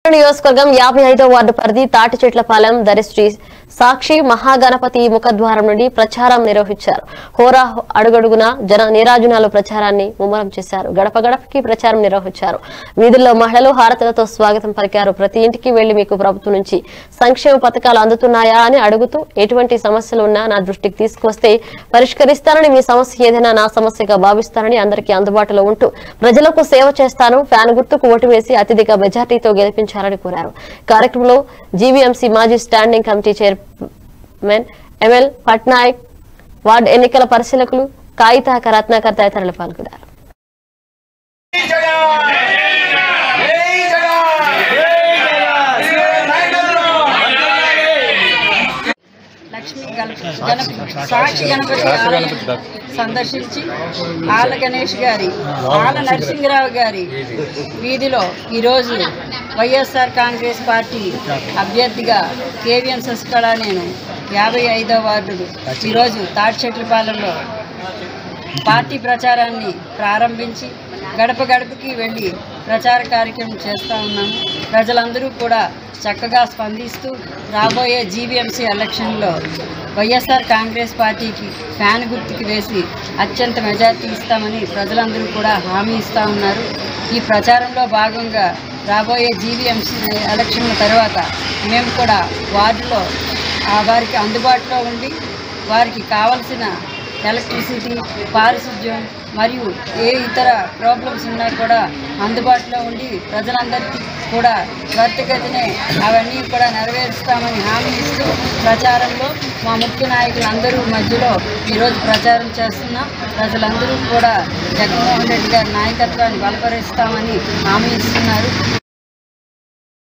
నియోజకవర్గం యాభై ఐదో వార్డు పరిధి తాటి చెట్లపాలెం దరిశ్రీ సాక్షి మహాగణపతి ముఖద్వారం నుండి ప్రచారం నిర్వహించారు హోరా అడుగడుగున జన నీరాజనాలు ప్రచారాన్ని ముమ్మరం చేశారు గడప గడపకి ప్రచారం నిర్వహించారు వీధుల్లో మహిళలు హారతులతో స్వాగతం పలికారు ప్రతి ఇంటికి వెళ్లి మీకు ప్రభుత్వం నుంచి సంక్షేమ పథకాలు అందుతున్నాయా అని అడుగుతూ ఎటువంటి సమస్యలు ఉన్నా నా దృష్టికి తీసుకువస్తే పరిష్కరిస్తానని మీ సమస్య ఏదైనా నా సమస్యగా భావిస్తానని అందరికీ అందుబాటులో ఉంటూ ప్రజలకు సేవ చేస్తాను ఫ్యాన్ గుర్తుకు ఓటు వేసి అత్యధిక మెజార్టీతో గెలిపించాలని కోరారు కార్యక్రమంలో జీవీఎంసీ మాజీ standing committee chairman ML Patnaik ward ఎన్నికల పరిశీలకులు కాగితాక రత్నాకర్ తదితరులు పాల్గొన్నారు జై జగన్ జై జగన్ జై లక్ష్మీ గణప గణపతి సాక్షి గణపతి ఆలయం సందర్శించి ఆల గణేష్ గారి ఆల నరసింహరావు గారి వీధిలో ఈరోజు వైఎస్ఆర్ కాంగ్రెస్ పార్టీ అభ్యర్థిగా కేవీఎం శశికళ నేను యాభై ఐదో వార్డు ఈరోజు తాడిచెట్లపాలెంలో పార్టీ ప్రచారాన్ని ప్రారంభించి గడప గడపకి వెళ్ళి ప్రచార కార్యక్రమం చేస్తూ ఉన్నాము ప్రజలందరూ కూడా చక్కగా స్పందిస్తూ రాబోయే జీవీఎంసీ ఎలక్షన్లో వైఎస్ఆర్ కాంగ్రెస్ పార్టీకి ఫ్యాన్ గుర్తుకి వేసి అత్యంత మెజార్టీ ఇస్తామని ప్రజలందరూ కూడా హామీ ఇస్తూ ఉన్నారు ఈ ప్రచారంలో భాగంగా రాబోయే జీవీఎంసీ ఎలక్షన్ల తర్వాత మేము కూడా వార్డులో ఆ వారికి అందుబాటులో ఉండి వారికి కావలసిన ఎలక్ట్రిసిటీ పారిశుద్ధ్యం మరియు ఏ ఇతర ప్రాబ్లమ్స్ ఉన్నా కూడా అందుబాటులో ఉండి ప్రజలందరికీ కూడా త్వరితగతినే అవన్నీ కూడా నెరవేరుస్తామని హామీ ఇస్తూ ప్రచారంలో మా ముఖ్య నాయకులందరూ మధ్యలో ఈరోజు ప్రచారం చేస్తున్నాం ప్రజలందరూ కూడా జగన్మోహన్ రెడ్డి గారి నాయకత్వాన్ని బలపరుస్తామని హామీ ఇస్తున్నారు